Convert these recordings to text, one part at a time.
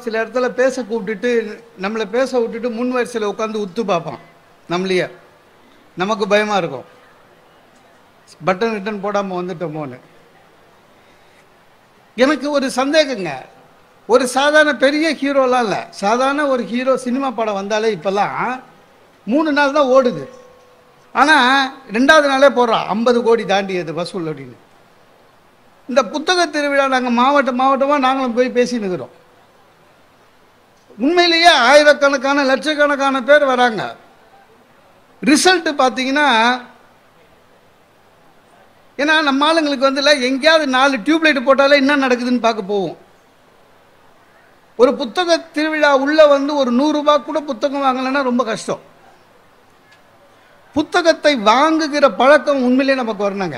சில இடத்துல பேச கூப்பிட்டுட்டு நம்மளை பேச விட்டுட்டு முன் வரிசையில் உட்காந்து உத்து பார்ப்பான் நம்மளையே நமக்கு பயமாக இருக்கும் பட்டன் ரிட்டன் போடாமல் வந்துட்டோமோன்னு எனக்கு ஒரு சந்தேகங்க ஒரு சாதாரண பெரிய ஹீரோலாம் இல்லை சாதாரண ஒரு ஹீரோ சினிமா படம் வந்தாலே இப்போல்லாம் மூணு நாள் தான் ஓடுது ஆனால் ரெண்டாவது நாளே போடுறான் ஐம்பது கோடி தாண்டியது வசூல் அப்படின்னு இந்த புத்தக திருவிழா நாங்கள் மாவட்டம் மாவட்டமாக நாங்களும் போய் பேசின்னு இருக்கிறோம் உண்மையிலேயே ஆயிரக்கணக்கான லட்சக்கணக்கான பேர் வராங்க ரிசல்ட் பார்த்தீங்கன்னா ஏன்னா நம்ம ஆளுங்களுக்கு வந்து இல்லை எங்கேயாவது நாலு டியூப்லைட் போட்டாலே என்ன நடக்குதுன்னு பார்க்க போவோம் ஒரு புத்தக திருவிழா உள்ள வந்து ஒரு நூறு ரூபாய் கூட புத்தகம் வாங்கலைன்னா ரொம்ப கஷ்டம் புத்தகத்தை வாங்குகிற பழக்கம் உண்மையிலே நமக்கு வரணுங்க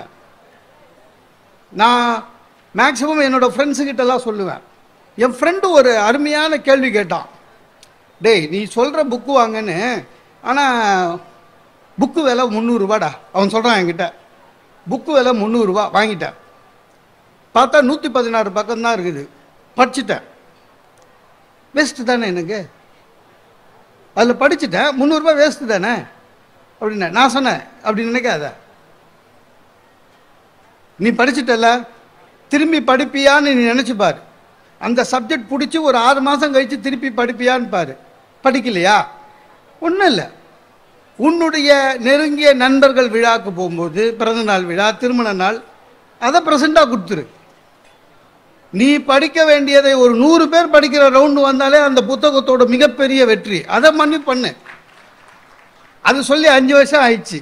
நான் மேக்சிமம் என்னோட ஃப்ரெண்ட்ஸு கிட்டலாம் சொல்லுவேன் என் ஃப்ரெண்டு ஒரு அருமையான கேள்வி கேட்டான் டேய் நீ சொல்கிற புக்கு வாங்கன்னு ஆனால் புக்கு விலை முந்நூறுரூவாடா அவன் சொல்கிறான் என்கிட்ட புக்கு விலை முந்நூறுரூவா வாங்கிட்டேன் பார்த்தா நூற்றி பதினாறு பக்கம் தான் இருக்குது படிச்சுட்டேன் வேஸ்ட்டு தானே எனக்கு அதில் படிச்சுட்டேன் முந்நூறுரூவா வேஸ்ட்டு தானே அப்படின்னா நான் சொன்னேன் அப்படி நினைக்காத நீ படிச்சிட்டல திரும்பி படிப்பியான்னு நீ நினைச்சு பாரு அந்த சப்ஜெக்ட் பிடிச்சி ஒரு ஆறு மாதம் கழித்து திருப்பி படிப்பியான்னு பாரு படிக்கலையா ஒன்றும் இல்லை உன்னுடைய நெருங்கிய நண்பர்கள் விழாக்கு போகும்போது பிறந்தநாள் விழா திருமண நாள் அதை ப்ரெசண்ட்டாக கொடுத்துரு நீ படிக்க வேண்டியதை ஒரு நூறு பேர் படிக்கிற ரவுண்டு வந்தாலே அந்த புத்தகத்தோட மிகப்பெரிய வெற்றி அதை பண்ணி பண்ணு அது சொல்லி அஞ்சு வருஷம் ஆயிடுச்சு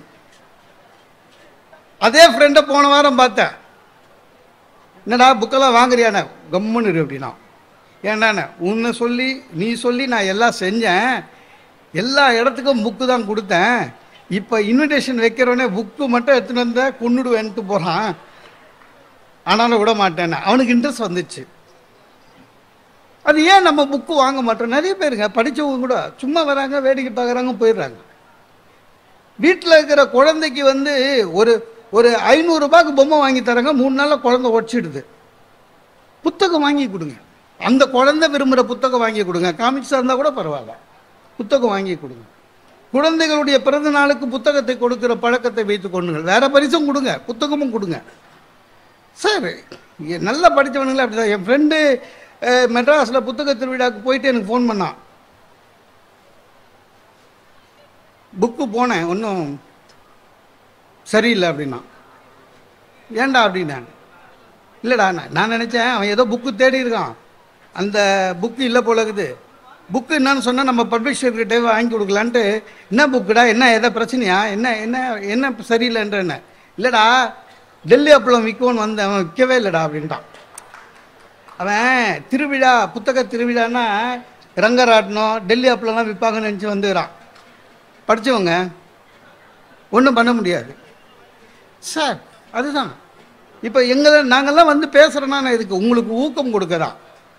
அதே ஃப்ரெண்டை போன வாரம் பார்த்தேன் என்னடா புக்கெல்லாம் வாங்குறியாண்ணே கம்முன்னு இரு அப்படின்னா ஏண்டாண்ணே உன்னை சொல்லி நீ சொல்லி நான் எல்லாம் செஞ்சேன் எல்லா இடத்துக்கும் புக்கு தான் கொடுத்தேன் இப்போ இன்விடேஷன் வைக்கிறவனே புக்கு மட்டும் எடுத்துன்னு வந்த கொண்டுடுவேன்ட்டு போகிறான் ஆனாலும் விட மாட்டேன்னு அவனுக்கு இன்ட்ரெஸ்ட் வந்துச்சு அது ஏன் நம்ம புக்கு வாங்க மாட்டோம் நிறைய பேருங்க படித்தவங்க கூட சும்மா வராங்க வேடிக்கை பார்க்குறாங்க போயிடுறாங்க வீட்டில் இருக்கிற குழந்தைக்கு வந்து ஒரு ஒரு ஐநூறுரூபாய்க்கு பொம்மை வாங்கி தராங்க மூணு நாளில் குழந்தை உடச்சிடுது புத்தகம் வாங்கி கொடுங்க அந்த குழந்தை விரும்புகிற புத்தகம் வாங்கி கொடுங்க காமிக்ஸாக இருந்தால் கூட பரவாயில்ல புத்தகம் வாங்கி கொடுங்க குழந்தைகளுடைய பிறந்த நாளுக்கு புத்தகத்தை கொடுக்கிற பழக்கத்தை வைத்துக் கொள்ளுங்கள் வேற பரிசும் கொடுங்க புத்தகமும் கொடுங்க சார் இங்க நல்லா படித்தவனுங்களே அப்படி தான் என் ஃப்ரெண்டு மெட்ராஸில் புத்தக திருவிழாவுக்கு போயிட்டு எனக்கு ஃபோன் பண்ணான் புக்கு போனேன் ஒன்றும் சரியில்லை அப்படின்னா ஏன்டா அப்படின்னான் இல்லைடா நான் நான் நினச்சேன் அவன் ஏதோ புக்கு தேடி இருக்கான் அந்த புக்கு இல்லை போல இருக்குது புக்கு என்னன்னு சொன்னால் நம்ம பப்ளிஷர்கிட்ட வாங்கி கொடுக்கலான்ட்டு என்ன புக்குடா என்ன ஏதோ பிரச்சனையா என்ன என்ன என்ன சரியில்லைன்ற என்ன இல்லைடா டெல்லி அப்பளம் விற்கும்னு வந்தேன் அவன் விற்கவே இல்லைடா அப்படின்ட்டான் அவன் திருவிழா புத்தக திருவிழான்னா ரங்கராட்டினம் டெல்லி அப்பளம்லாம் விற்பாங்கன்னு நினச்சி வந்துக்கிறான் படித்தவங்க ஒன்றும் பண்ண முடியாது சார் அதுதான் இப்போ எங்களை நாங்கள்லாம் வந்து பேசுகிறோன்னா நான் இதுக்கு உங்களுக்கு ஊக்கம் கொடுக்க தான்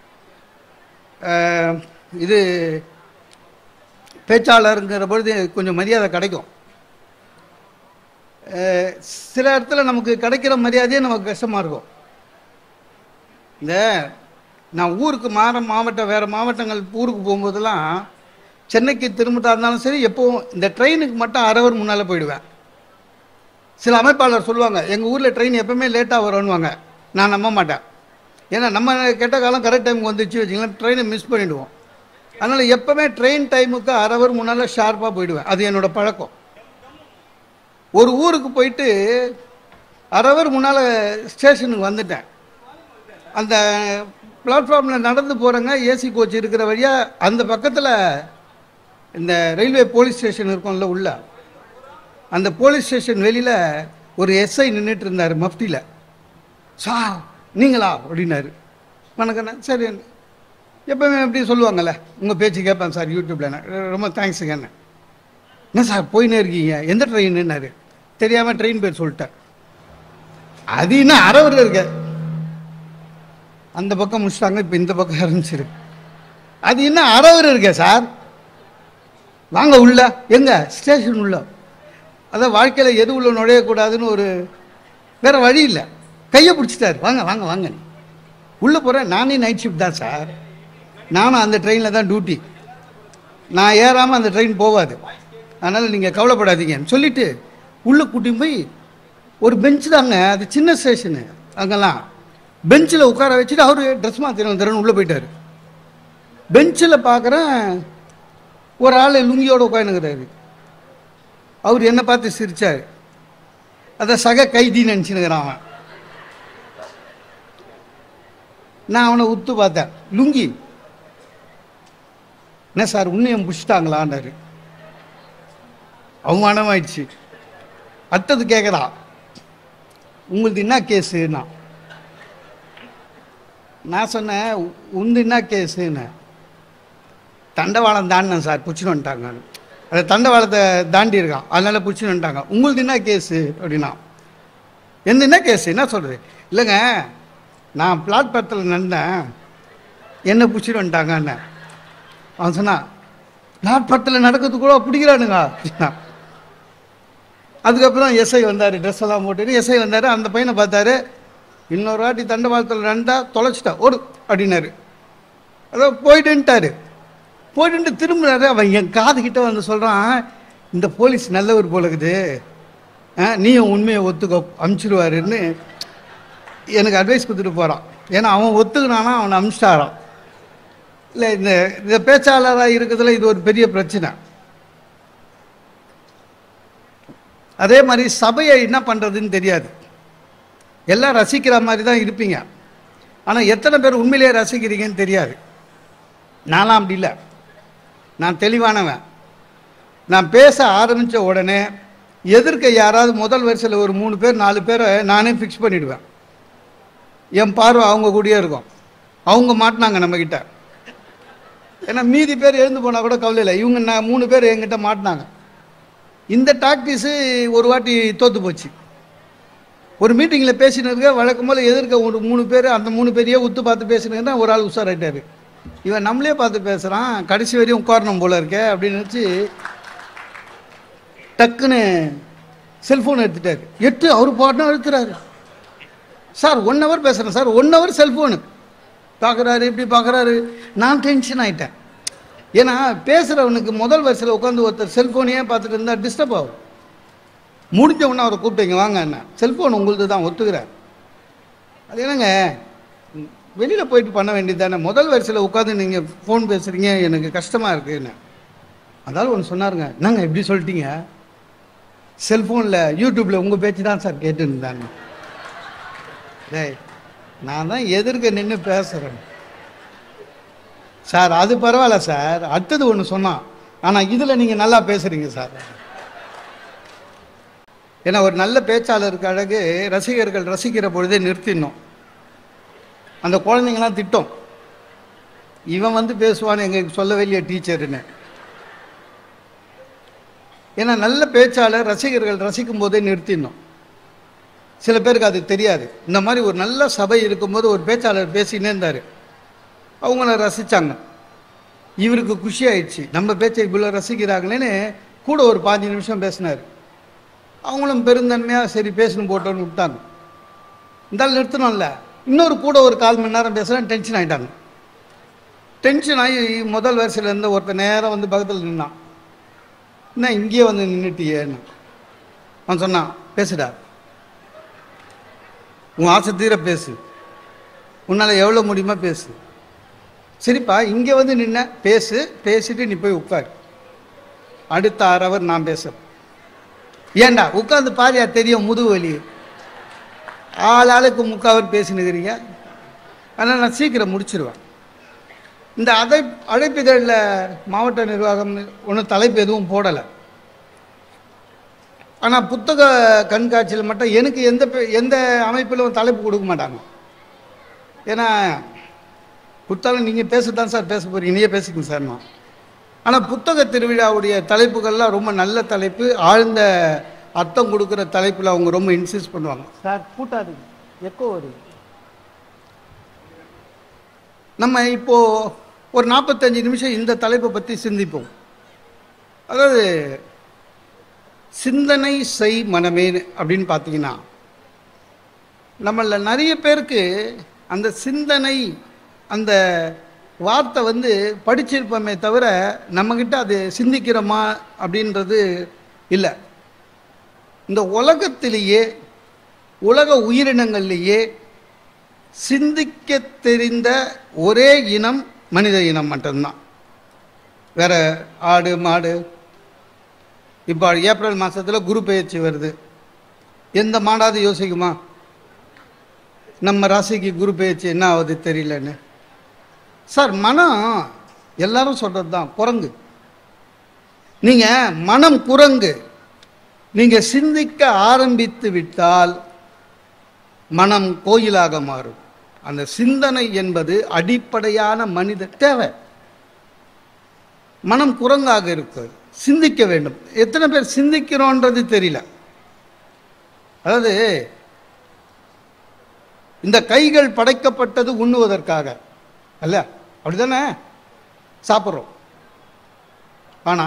அஹ், இது பேச்சாளருங்கிற பொழுது கொஞ்சம் மரியாதை கிடைக்கும் அஹ், சில இடத்துல நமக்கு கிடைக்கிற மரியாதையே நமக்கு கஷ்டமாக இருக்கும் இந்த நான் ஊருக்கு மாற மாவட்டம் வேறு மாவட்டங்கள் ஊருக்கு போகும்போதெல்லாம் சென்னைக்கு திரும்பிட்டா இருந்தாலும் சரி எப்போவும் இந்த ட்ரெயினுக்கு மட்டும் அரை ஹவர் முன்னால் போயிடுவேன் சில அமைப்பாளர் சொல்லுவாங்க எங்கள் ஊரில் ட்ரெயின் எப்பவுமே லேட்டாக வரும்னுவாங்க நான் நம்ப மாட்டேன் ஏன்னா நம்ம கெட்ட காலம் கரெக்ட் டைமுக்கு வந்துச்சு வச்சுங்களேன் ட்ரெயினை மிஸ் பண்ணிவிடுவோம் அதனால் எப்பவுமே ட்ரெயின் டைமுக்கு அரை ஹவர் முன்னால் ஷார்ப்பாக போயிடுவேன் அது என்னோட பழக்கம் ஒரு ஊருக்கு போயிட்டு அரை ஹவர் முன்னால் ஸ்டேஷனுக்கு வந்துட்டேன் அந்த பிளாட்ஃபார்மில் நடந்து போகிறேங்க ஏசி கோச் இருக்கிற வழியாக அந்த பக்கத்தில் இந்த ரயில்வே போலீஸ் ஸ்டேஷன் இருக்கும்ல உள்ள அந்த போலீஸ் ஸ்டேஷன் வெளியில் ஒரு எஸ்ஐ நின்றுட்டு இருந்தார் மஃப்டியில் சார் நீங்களா அப்படின்னாரு வணக்கண்ணா சரி எப்பவுமே எப்படி சொல்லுவாங்கல்ல உங்கள் பேச்சு கேட்பேன் சார் யூடியூப்பில் ரொம்ப தேங்க்ஸுங்க என்ன என்ன சார் போயினே இருக்கீங்க எந்த ட்ரெயின்னாரு தெரியாமல் ட்ரெயின் பேர் சொல்லிட்டேன் அது இன்னும் அறவர் இருக்க அந்த பக்கம் முடிச்சிட்டாங்க இப்போ இந்த பக்கம் ஆரம்பிச்சிருக்கு அது இன்னும் அறவர் இருக்கே சார் வாங்க உள்ள எங்க ஸ்டேஷன் உள்ள அதான் வாழ்க்கையில் எது உள்ள நுழையக்கூடாதுன்னு ஒரு வேற வழி இல்லை கையை பிடிச்சிட்டாரு வாங்க வாங்க வாங்க உள்ளே போகிறேன் நானே நைட் ஷிஃப்ட் தான் சார் நானும் அந்த ட்ரெயினில் தான் டியூட்டி நான் ஏறாமல் அந்த ட்ரெயின் போகாது அதனால் நீங்கள் கவலைப்படாதீங்கன்னு சொல்லிட்டு உள்ளே கூட்டி போய் ஒரு பெஞ்ச் தாங்க அது சின்ன ஸ்டேஷனு அங்கெல்லாம் பெஞ்சில் உட்கார வச்சுட்டு அவர் ட்ரெஸ் மாற்றின தரேன்னு உள்ளே போயிட்டார் பெஞ்சில் பார்க்குறேன் ஒரு ஆள் லுங்கியோட உட்காந்துக்கிறாரு அவர் என்னை பார்த்து சிரிச்சார் அதை சக கைதி நினச்சினுக்கிறான் அவன் நான் அவனை உத்து பார்த்தேன் லுங்கி என்ன சார் உன்னையும் பிடிச்சிட்டாங்களான்னாரு அவமானமாயிடுச்சு அடுத்தது கேட்குறா உங்களுது என்ன கேஸுன்னா நான் சொன்னேன் "உ- உந்து என்ன கேஸுன்னு தண்டவாளம் தாண்டினேன் சார் பிடிச்சின்னு வந்துட்டாங்க அதை தண்டவாளத்தை தாண்டி இருக்கான் அதனால பிடிச்சின்னு வந்துட்டாங்க உங்களுது என்ன கேஸு அப்படின்னா எந்த என்ன கேஸு என்ன சொல்கிறது இல்லைங்க நான் பிளாட்பாரத்தில் நின்றேன் என்ன பிடிச்சிட்டு வந்துட்டாங்கன்னு அவன் சொன்னான் பிளாட்பாரத்தில் நடக்கிறது கூட பிடிக்கிறானுங்க அப்படின்னா. அதுக்கப்புறம் எஸ்ஐ வந்தார் ட்ரெஸ் எல்லாம் போட்டுட்டு எஸ்ஐ வந்தார் அந்த பையனை பார்த்தாரு இன்னொரு வாட்டி தண்டவாளத்தில் ரெண்டா தொலைச்சிட்டா ஓடு அப்படின்னாரு அதோ போயிட்டுன்ட்டாரு போயிட்டு திரும்பினாரு அவன் என் காது கிட்ட வந்து சொல்கிறான் இந்த போலீஸ் நல்லவர் போல இருக்குது ஆ, நீயும் உண்மையை ஒத்துக்கோ அமுச்சிடுவாருன்னு எனக்கு அட்வைஸ் கொடுத்துட்டு போகிறான் ஏன்னா அவன் ஒத்துக்கினானா அவனை அமுச்சிட்டாரான் இல்லை இந்த இந்த பேச்சாளராக இருக்கிறதுல இது ஒரு பெரிய பிரச்சனை அதே மாதிரி சபையை என்ன பண்ணுறதுன்னு தெரியாது எல்லாம் ரசிக்கிற மாதிரி தான் இருப்பீங்க ஆனால் எத்தனை பேர் உண்மையிலேயே ரசிக்கிறீங்கன்னு தெரியாது நான்லாம் அப்படி இல்லை நான் தெளிவானவன் நான் பேச ஆரம்பித்த உடனே எதிர்க்க யாராவது முதல் வரிசையில் ஒரு மூணு பேர் நாலு பேரை நானே ஃபிக்ஸ் பண்ணிடுவேன் என் பார்வை அவங்க கூடயே இருக்கும் அவங்க மாட்டினாங்க நம்மக்கிட்ட ஏன்னா மீதி பேர் எழுந்து போனால் கூட கவலை இல்லை இவங்க நான் மூணு பேர் என்கிட்ட மாட்டினாங்க இந்த டாக்டிஸு ஒரு வாட்டி தோத்து போச்சு ஒரு மீட்டிங்கில் பேசினதுக்கு வழக்கம் போல் எதிர்க்க ஒரு மூணு பேர் அந்த மூணு பேரையே உத்து பார்த்து பேசினதுன்னா ஒரு ஆள் உஷாராயிட்டாரு இவன் நம்மளே பார்த்து பேசுகிறான் கடைசி வரையும் உட்காரணும் போல இருக்கே அப்படின்னு நினச்சி டக்குன்னு செல்ஃபோன் எடுத்துட்டாரு எட்டு அவர் பாட்டும் எடுத்துறாரு சார் ஒன் ஹவர் பேசுகிறேன் சார் ஒன் ஹவர் செல்ஃபோனு பார்க்குறாரு இப்படி பார்க்குறாரு நான் டென்ஷன் ஆயிட்டேன் ஏன்னா பேசுகிறவனுக்கு முதல் வரிசையில் உட்காந்து ஒருத்தர் செல்ஃபோனையே பார்த்துட்டு இருந்தால் டிஸ்டர்ப் ஆகும் முடிஞ்ச உடனே அவரை கூப்பிட்டீங்க வாங்க என்ன செல்ஃபோன் உங்களுது தான் ஒத்துக்கிறேன் அது என்னங்க வெளியில் போயிட்டு பண்ண வேண்டியது தானே முதல் வரிசையில் உட்காந்து நீங்கள் ஃபோன் பேசுகிறீங்க எனக்கு கஷ்டமாக இருக்குன்னு அதாவது ஒன்று சொன்னாருங்க என்னங்க எப்படி சொல்லிட்டீங்க செல்ஃபோனில் யூடியூப்பில் உங்கள் பேச்சு தான் சார் கேட்டுருந்தாங்க டேய் நான் தான் எதிர்க்க நின்று பேசுகிறேன் சார் அது பரவாயில்ல சார் அடுத்தது ஒன்று சொன்னான் ஆனால் இதில் நீங்கள் நல்லா பேசுகிறீங்க சார் ஏன்னா ஒரு நல்ல பேச்சாளருக்கு அழகு ரசிகர்கள் ரசிக்கிற பொழுதே நிறுத்திடணும் அந்த குழந்தைங்களாம் திட்டம் இவன் வந்து பேசுவான்னு எங்களுக்கு சொல்லவே இல்லையா டீச்சருன்னு ஏன்னா நல்ல பேச்சாளர் ரசிகர்கள் ரசிக்கும் போதே நிறுத்திடணும் சில பேருக்கு அது தெரியாது இந்த மாதிரி ஒரு நல்ல சபை இருக்கும்போது ஒரு பேச்சாளர் பேசினே இருந்தார் அவங்கள ரசித்தாங்க இவருக்கு குஷி ஆயிடுச்சு நம்ம பேச்சை இவ்வளோ ரசிக்கிறாங்களேன்னு கூட ஒரு பாஞ்சு நிமிஷம் பேசினார் அவங்களும் பெருந்தன்மையாக சரி பேசணும் போட்டோன்னு விட்டாங்க இருந்தாலும் நிறுத்தணும்ல இன்னொரு கூட ஒரு கால் மணி நேரம் பேசுகிறேன் டென்ஷன் ஆகிட்டாங்க டென்ஷன் ஆகி முதல் வரிசையில் இருந்த ஒருத்தர் நேரம் வந்து பக்கத்தில் நின்னான் என்ன இங்கேயே வந்து நின்றுட்டியேன்னு அவன் சொன்னான் பேசுடா உன் ஆசை தீர பேசு உன்னால் எவ்வளோ முடியுமா பேசு சரிப்பா இங்கே வந்து நின்ன பேசு பேசிட்டு நீ போய் உட்கார் அடுத்த அரை அவர் நான் பேசுகிறேன் ஏன்டா உட்காந்து பாரியா தெரியும் முதுகு வலி ஆள் ஆளுக்கு முக்காவர் பேசினுக்கிறீங்க ஆனால் நான் சீக்கிரம் முடிச்சிருவேன் இந்த அதை அழைப்பிதழில் மாவட்ட நிர்வாகம் ஒன்றும் தலைப்பு எதுவும் போடலை ஆனால் புத்தக கண்காட்சியில் மட்டும் எனக்கு எந்த பே- எந்த அமைப்பிலும் தலைப்பு கொடுக்க மாட்டாங்க ஏன்னா கொடுத்தாலும் நீங்கள் பேசத்தான் சார் பேச போகிறீங்க நீயே பேசிக்கங்க சார் நான் ஆனால் புத்தக திருவிழாவுடைய தலைப்புகள்லாம் ரொம்ப நல்ல தலைப்பு ஆழ்ந்த அர்த்தம் கொடுக்குற தலைப்பில் அவங்க ரொம்ப இன்சிஸ்ட் பண்ணுவாங்க சார் கூட்டாது எக்கோ வருது நம்ம இப்போ ஒரு நாற்பத்தஞ்சு நிமிஷம் இந்த தலைப்பை பற்றி சிந்திப்போம் அதாவது சிந்தனை செய் மனமே அப்படின்னு பார்த்தீங்கன்னா நம்மள நிறைய பேருக்கு அந்த சிந்தனை அந்த வார்த்தை வந்து படிச்சிருப்போமே தவிர நம்மக்கிட்ட அது சிந்திக்கிறோமா அப்படின்றது இல்லை இந்த உலகத்திலேயே உலக உயிரினங்கள்லேயே சிந்திக்க தெரிந்த ஒரே இனம் மனித இனம் மட்டும்தான் வேற ஆடு மாடு இப்போ ஏப்ரல் மாதத்தில் குரு பெயர்ச்சி வருது எந்த மாடாவது யோசிக்குமா நம்ம ராசிக்கு குரு பெயர்ச்சி என்ன ஆகுது தெரியலன்னு சார் மனம் எல்லாரும் சொல்கிறது தான் குரங்கு நீங்கள் மனம் குரங்கு நீங்கள் சிந்திக்க ஆரம்பித்து விட்டால் மனம் கோயிலாக மாறும் அந்த சிந்தனை என்பது அடிப்படையான மனித தேவை மனம் குரங்காக இருக்கு சிந்திக்க வேண்டும் எத்தனை பேர் சிந்திக்கிறோன்றது தெரியல அதாவது இந்த கைகள் படைக்கப்பட்டது உண்ணுவதற்காக அல்ல அப்படிதானே சாப்பிட்றோம் ஆனா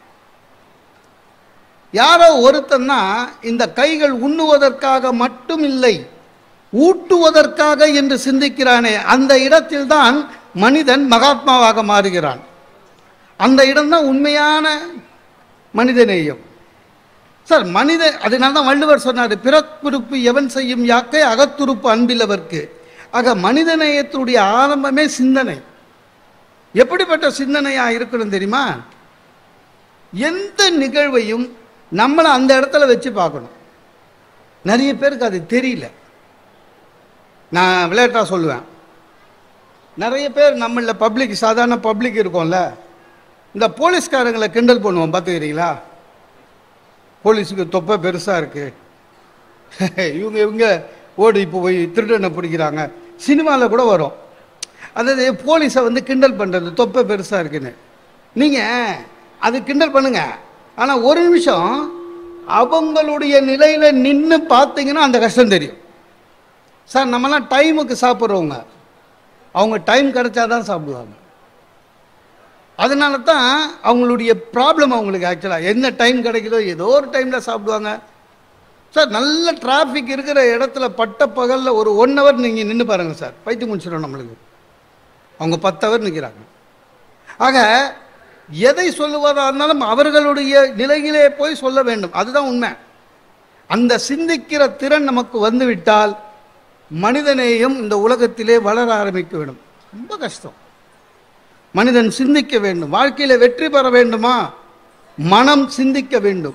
யாரோ ஒருத்தன்னா இந்த கைகள் உண்ணுவதற்காக மட்டும் இல்லை ஊட்டுவதற்காக என்று சிந்திக்கிறானே அந்த இடத்தில்தான் மனிதன் மகாத்மாவாக மாறுகிறான் அந்த இடம்தான் உண்மையான மனிதநேயம் சார் மனித அதனால தான் வள்ளுவர் சொன்னார் பிறப்புறுப்பு எவன் செய்யும் யாக்கை அகத்துறுப்பு அன்பிலவர்க்கு ஆக மனிதநேயத்துடைய ஆரம்பமே சிந்தனை எப்படிப்பட்ட சிந்தனையா இருக்கணும் தெரியுமா எந்த நிகழ்வையும் நம்மளை அந்த இடத்துல வச்சு பார்க்கணும் நிறைய பேருக்கு அது தெரியல நான் விளையாட்டா சொல்லுவேன் நிறைய பேர் நம்மள பப்ளிக் சாதாரண பப்ளிக் இருக்கோம்ல இந்த போலீஸ்காரங்களை கிண்டல் பண்ணுவோம் பார்த்துக்கிறீங்களா போலீஸுக்கு தொப்பை பெருசாக இருக்கு இவங்க இவங்க ஓடி இப்போ போய் திருடனை பிடிக்கிறாங்க சினிமாவில் கூட வரும் அதாவது போலீஸை வந்து கிண்டல் பண்ணுறது தொப்பை பெருசாக இருக்குன்னு நீங்கள் அது கிண்டல் பண்ணுங்க ஆனால் ஒரு நிமிஷம் அவங்களுடைய நிலையில் நின்று பார்த்தீங்கன்னா அந்த கஷ்டம் தெரியும் சார் நம்மலாம் டைமுக்கு சாப்பிட்றவங்க அவங்க டைம் கிடைச்சாதான் சாப்பிடுவாங்க அதனால தான் அவங்களுடைய ப்ராப்ளம் அவங்களுக்கு ஆக்சுவலாக என்ன டைம் கிடைக்குதோ ஏதோ ஒரு டைமில் சாப்பிடுவாங்க சார் நல்ல டிராஃபிக் இருக்கிற இடத்துல பட்ட பகலில் ஒரு ஒன் ஹவர் நீங்கள் நின்று பாருங்க சார் பைத்து முடிச்சிடும் நம்மளுக்கு அவங்க பத்து ஹவர் நிற்கிறாங்க ஆக எதை சொல்லுவதா இருந்தாலும் அவர்களுடைய நிலையிலே போய் சொல்ல வேண்டும் அதுதான் உண்மை அந்த சிந்திக்கிற திறன் நமக்கு வந்துவிட்டால் மனிதநேயம் இந்த உலகத்திலே வளர ஆரம்பிக்க வேண்டும் ரொம்ப கஷ்டம் மனிதன் சிந்திக்க வேண்டும் வாழ்க்கையில வெற்றி பெற வேண்டுமா மனம் சிந்திக்க வேண்டும்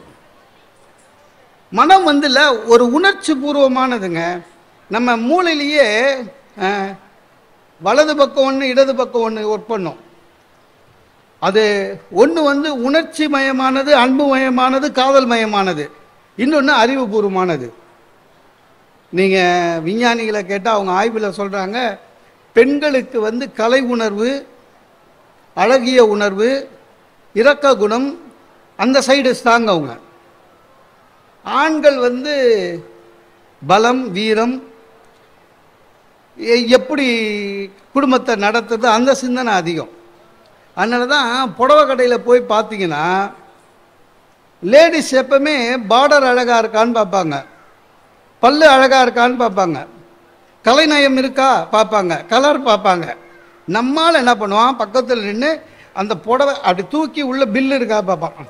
மனம் வந்துல ஒரு உணர்ச்சி பூர்வமானதுங்க நம்ம மூளையிலேயே அஹ், வலது பக்கம் ஒன்று இடது பக்கம் ஒன்று ஒர்க் பண்ணும் அது ஒன்று வந்து உணர்ச்சி மயமானது அன்பு மயமானது காதல் மயமானது இன்னொன்று அறிவுபூர்வமானது நீங்கள் விஞ்ஞானிகளை கேட்டால் அவங்க ஆய்வில் சொல்கிறாங்க பெண்களுக்கு வந்து கலை உணர்வு அழகிய உணர்வு இரக்க குணம் அந்த சைடு ஸ்ட்ராங் அவங்க ஆண்கள் வந்து பலம் வீரம் எ- எப்படி குடும்பத்தை நடத்துறது அந்த சிந்தனை அதிகம் அதனால தான் புடவை கடையில் போய் பார்த்தீங்கன்னா லேடிஸ் எப்பவுமே பார்டர் அழகாக இருக்கான்னு பார்ப்பாங்க பல்லு அழகாக இருக்கான்னு பார்ப்பாங்க கலைநயம் இருக்கா பார்ப்பாங்க கலர் பார்ப்பாங்க நம்மால் என்ன பண்ணுவான் பக்கத்தில் நின்று அந்த புடவை அப்படி தூக்கி உள்ள பில்லு இருக்கா பார்ப்பான்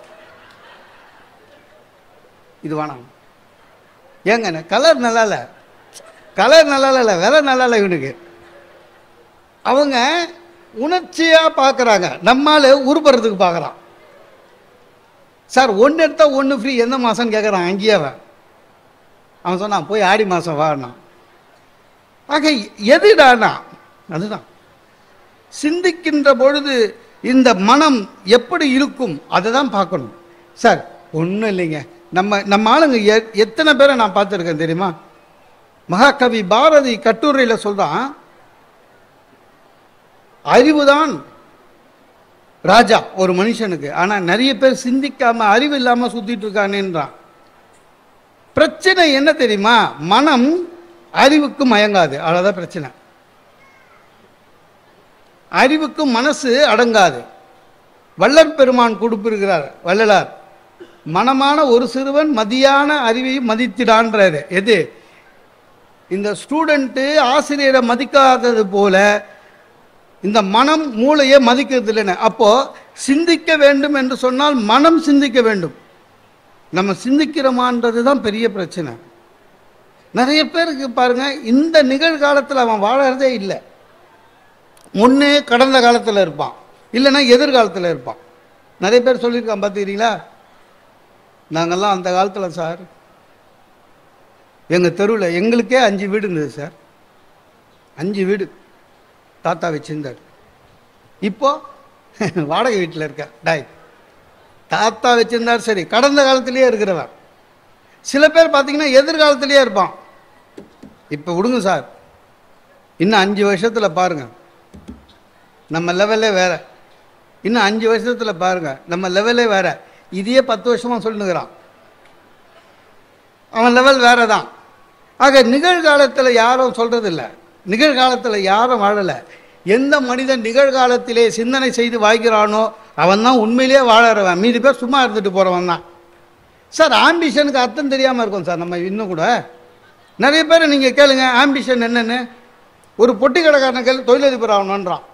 இது வேணாம் ஏங்க கலர் நல்லா இல்லை கலர் நல்லா இல்லை விலை நல்லா இல்லை இவனுக்கு அவங்க உணர்ச்சியாக பார்க்குறாங்க நம்மால் உருப்படுறதுக்கு பார்க்குறான் சார் ஒன்று எடுத்தா ஒன்று ஃப்ரீ எந்த மாதம்னு கேட்குறான் அங்கேயே அவன் அவன் சொன்னான் போய் ஆடி மாதம் வாண்ணா ஆக எதுடானா அதுதான் சிந்திக்கின்ற பொழுது இந்த மனம் எப்படி இருக்கும் அதை தான் பார்க்கணும் சார் ஒன்றும் இல்லைங்க நம்ம நம்ம ஆளுங்க எ- எத்தனை பேரை நான் பார்த்துருக்கேன் தெரியுமா மகாகவி பாரதி கட்டுரையில் சொல்றான் அறிவுதான் ராஜா ஒரு மனுஷனுக்கு ஆனா நிறைய பேர் சிந்திக்காம அறிவு இல்லாம சுத்திட்டு இருக்கானேன்றான் பிரச்சனை என்ன தெரியுமா மனம் அறிவுக்கு மயங்காது அவ்வளவுதான் பிரச்சனை அறிவுக்கு மனசு அடங்காது வள்ளற் பெருமான் கொடுப்பிருக்கிறார் வள்ளலார் மனமான ஒரு சிறுவன் மதியான அறிவையும் மதித்திடான்றாரு எது இந்த ஸ்டூடெண்ட்டு ஆசிரியரை மதிக்காதது போல இந்த மனம் மூளையை மதிக்கிறது இல்லைன்னு அப்போ சிந்திக்க வேண்டும் என்று சொன்னால் மனம் சிந்திக்க வேண்டும் நம்ம சிந்திக்கிறோமான்றது தான் பெரிய பிரச்சனை நிறைய பேருக்கு பாருங்க இந்த நிகழ்காலத்தில் அவன் வாழறதே இல்லை ஒன்று கடந்த காலத்தில் இருப்பான் இல்லைன்னா எதிர்காலத்தில் இருப்பான் நிறைய பேர் சொல்லியிருக்கான் பார்த்துக்கிறீங்களா நாங்கெல்லாம் அந்த காலத்தில் சார் எங்கள் தெருவில் எங்களுக்கே அஞ்சு வீடு இருந்தது சார் அஞ்சு வீடு தாத்தா வச்சிருந்தார் இப்போ வாடகை வீட்டில் இருக்க டாய் தாத்தா வச்சிருந்தார் சரி கடந்த காலத்திலேயே இருக்கிறவன் சில பேர் பார்த்தீங்கன்னா எதிர்காலத்திலேயே இருப்பான் இப்போ விடுங்க சார் இன்னும் அஞ்சு வருஷத்தில் பாருங்க நம்ம லெவலே வேற இன்னும் அஞ்சு வருஷத்தில் பாருங்க நம்ம லெவலே வேற இதையே பத்து வருஷமா சொல்லுங்கிறான் அவன் லெவல் வேற தான் ஆக நிகழ்காலத்தில் யாரும் சொல்றது இல்ல நிகழ்காலத்தில் யாரும் வாழலை எந்த மனிதன் நிகழ்காலத்திலே சிந்தனை செய்து வாழ்கிறானோ அவன் தான் உண்மையிலேயே வாழறவன் மீதி பேர் சும்மா இருந்துட்டு போறவன் தான் சார் ஆம்பிஷனுக்கு அர்த்தம் தெரியாமல் இருக்கும் சார் நம்ம இன்னும் கூட நிறைய பேர் நீங்கள் கேளுங்க ஆம்பிஷன் என்னன்னு ஒரு பொட்டி கடைக்காரன் கேள்வி தொழிலதிபர் ஆகணுன்றான்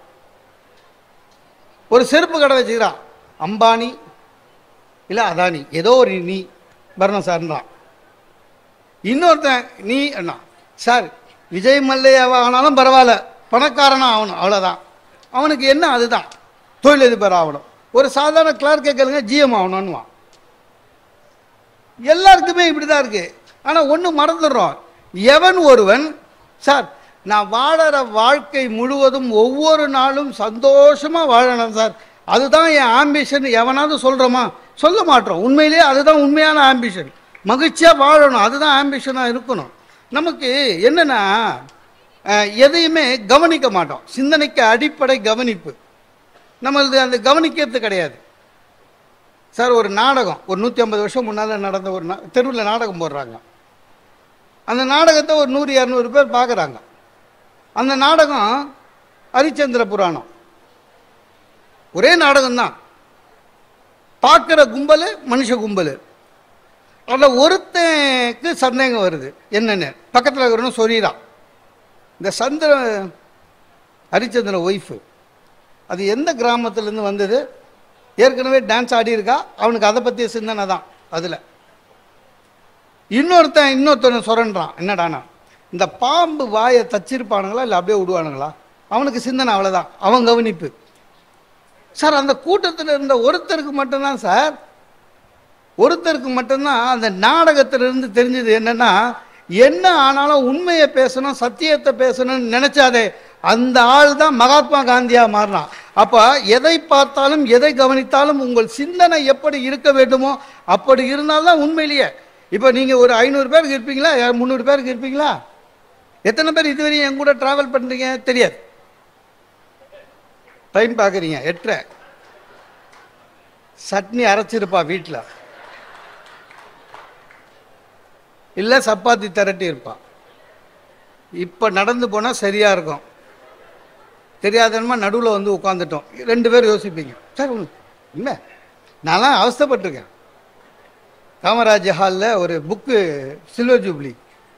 ஒரு செருப்பு கடை வச்சுக்கிறான் அம்பானி இல்லை அதானி ஏதோ ஒரு நீ வரணும் சார்ன்றான் இன்னொருத்தன் நீ அண்ணா சார் விஜய் மல்லையாவா ஆனாலும் பரவாயில்ல பணக்காரனா ஆகணும் அவ்வளோதான் அவனுக்கு என்ன அதுதான் தொழிலதிபர் ஆகணும் ஒரு சாதாரண கிளார்க்கை கேளுங்க ஜிஎம் ஆகணும்னுவான் எல்லாருக்குமே இப்படிதான் இருக்கு ஆனா ஒண்ணு மறந்துடுறோம் எவன் ஒருவன் சார் நான் வாழற வாழ்க்கை முழுவதும் ஒவ்வொரு நாளும் சந்தோஷமா வாழணும் சார் அதுதான் என் ஆம்பிஷன் எவனாவது சொல்றோமா சொல்ல மாட்டோம் உண்மையிலேயே அதுதான் உண்மையான ஆம்பிஷன் மகிழ்ச்சியா வாழணும் அதுதான் ஆம்பிஷனா இருக்கணும் நமக்கு என்னன்னா அஹ், எதையுமே கவனிக்க மாட்டோம் சிந்தனைக்கு அடிப்படை கவனிப்பு நம்மளது அந்த கவனிக்கிறது கிடையாது சார் ஒரு நாடகம் ஒரு நூற்றி ஐம்பது வருஷம் முன்னால் நடந்த ஒரு நா தெருவில் நாடகம் போடுறாங்க அந்த நாடகத்தை ஒரு நூறு இரநூறு பேர் பார்க்குறாங்க அந்த நாடகம் ஹரிச்சந்திர புராணம் ஒரே நாடகம்தான் பார்க்குற கும்பல் மனுஷ கும்பல் அதில் ஒருத்தனுக்கு சந்தேகம் வருது என்னென்னு பக்கத்தில் இருக்கிறவனும் சொல்லிடான் இந்த சந்திர ஹரிச்சந்திர ஒய்ஃபு அது எந்த கிராமத்துலேருந்து வந்தது ஏற்கனவே டான்ஸ் ஆடி இருக்கா அவனுக்கு அதை பற்றிய சிந்தனை தான் அதில் இன்னொருத்தன் இன்னொருத்தன் சுரண்டான் என்னடானா இந்த பாம்பு வாயை தச்சிருப்பானுங்களா இல்லை அப்படியே விடுவானுங்களா அவனுக்கு சிந்தனை அவ்வளோதான் அவன் கவனிப்பு சார் அந்த கூட்டத்தில் இருந்த ஒருத்தருக்கு மட்டும்தான் சார் ஒருத்தருக்கு மட்டும்தான் அந்த நாடகத்திலிருந்து தெரிஞ்சது என்னன்னா என்ன ஆனாலும் உண்மையை பேசணும் சத்தியத்தை பேசணும்னு நினைச்சாதே அந்த ஆள் தான் மகாத்மா காந்தியா மாறினான் அப்ப எதை பார்த்தாலும் எதை கவனித்தாலும் உங்கள் சிந்தனை எப்படி இருக்க வேண்டுமோ அப்படி இருந்தால்தான் உண்மையிலேயே இப்போ நீங்க ஒரு ஐநூறு பேருக்கு இருப்பீங்களா யா- முந்நூறு பேருக்கு இருப்பீங்களா எத்தனை பேர் இதுவரையும் என் கூட டிராவல் பண்றீங்க தெரியாது டைம் பார்க்குறீங்க எட்டரை சட்னி அரைச்சிருப்பா வீட்டில் இல்லை சப்பாத்தி திரட்டி இருப்பா இப்போ நடந்து போனால் சரியா இருக்கும் தெரியாதனமா நடுவில் வந்து உட்காந்துட்டோம் ரெண்டு பேர் யோசிப்பீங்க சார் ஒன்று இல்லை நான்லாம் அவஸ்தைப்பட்டிருக்கேன் காமராஜ் ஹாலில் ஒரு புக்கு சில்வர் ஜூப்ளி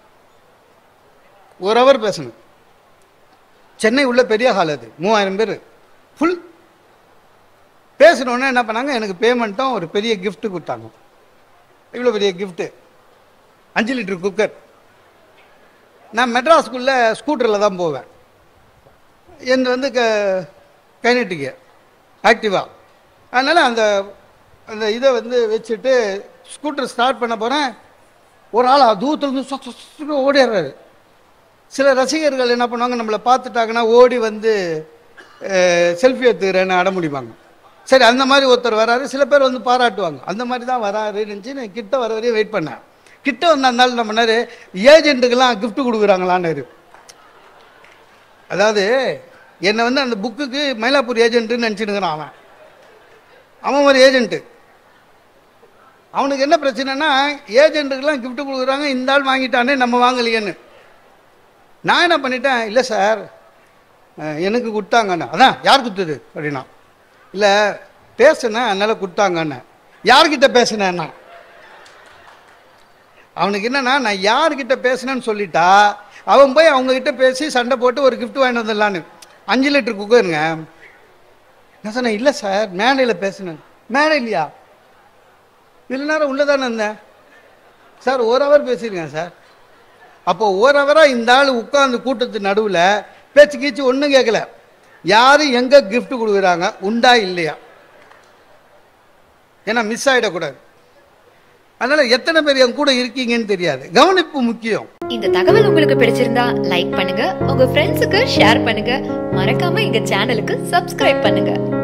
ஒரு ஹவர் பேசணும் சென்னை உள்ள பெரிய ஹால் அது மூவாயிரம் பேர் ஃபுல் பேசினோடனே என்ன பண்ணாங்க எனக்கு பேமெண்ட்டும் ஒரு பெரிய gift கொடுத்தாங்க இவ்வளோ பெரிய gift அஞ்சு லிட்டர் குக்கர் நான் மெட்ராஸ்குள்ளே ஸ்கூட்டரில் தான் போவேன் என் வந்து க கைனட்டிக்கு ஆக்டிவா அதனால் அந்த அந்த இதை வந்து வச்சுட்டு ஸ்கூட்டர் ஸ்டார்ட் பண்ண போகிறேன் ஒரு ஆள் தூரத்துலேருந்து சொ- சொ- சொன்னு ஓடிடுறாரு சில ரசிகர்கள் என்ன பண்ணுவாங்க நம்மளை பார்த்துட்டாங்கன்னா ஓடி வந்து செல்ஃபி எடுத்துக்கிறேன்னு அட முடிப்பாங்க சரி அந்த மாதிரி ஒருத்தர் வராரு சில பேர் வந்து பாராட்டுவாங்க அந்த மாதிரி தான் வராருன்னு நினச்சி நான் கிட்ட வர வரையும் வெயிட் பண்ணேன் கிட்ட வந்த இருந்தாலும் என்ன பண்ணாரு ஏஜென்ட்டுக்கெல்லாம் gift கொடுக்குறாங்களான்னு அதாவது என்னை வந்து அந்த புக்குக்கு மயிலாப்பூர் ஏஜென்ட்டுன்னு நினச்சினுக்கிறான் அவன் அவன் ஒரு ஏஜென்ட்டு அவனுக்கு என்ன பிரச்சனைனா ஏஜென்ட்டுக்கெல்லாம் gift கொடுக்குறாங்க இந்த ஆள் வாங்கிட்டானே நம்ம வாங்கலையேன்னு நான் என்ன பண்ணிட்டேன் இல்லை சார் அஹ், எனக்கு கொடுத்தாங்கண்ணே அதான் யார் கொடுத்தது அப்படின்னா இல்லை பேசுனேன் அதனால கொடுத்தாங்கண்ணே யார்கிட்ட பேசுனேன்னா அவனுக்கு என்னன்னா நான் யார்கிட்ட பேசுனேன்னு சொல்லிட்டா அவன் போய் அவங்க கிட்ட பேசி சண்டை போட்டு ஒரு gift வாங்கிட்டு வந்துடலான்னு அஞ்சு லிட்டர் குக்கருங்க நான் சொன்னேன் இல்லை சார் மேடையில் பேசினேன் மேடை இல்லையா இவ்வளோ நேரம் உள்ளே தானே இருந்தேன் சார் ஒரு ஹவர் பேசியிருக்கேன் சார் அப்போ ஒரு ஹவராக இந்த ஆள் உட்கார்ந்து கூட்டத்து நடுவில் பேச்சு கீச்சு ஒன்றும் கேட்கல யாரும் எங்கே gift கொடுக்குறாங்க உண்டா இல்லையா ஏன்னா மிஸ் ஆகிடக்கூடாது அதனால் எத்தனை பேர் என் கூட இருக்கீங்கன்னு தெரியாது கவனிப்பு முக்கியம் இந்த தகவல் உங்களுக்கு பிடிச்சிருந்தா லைக் பண்ணுங்க உங்க ஃப்ரெண்ட்ஸுக்கு ஷேர் பண்ணுங்க மறக்காம எங்க சேனலுக்கு சப்ஸ்கிரைப் பண்ணுங்க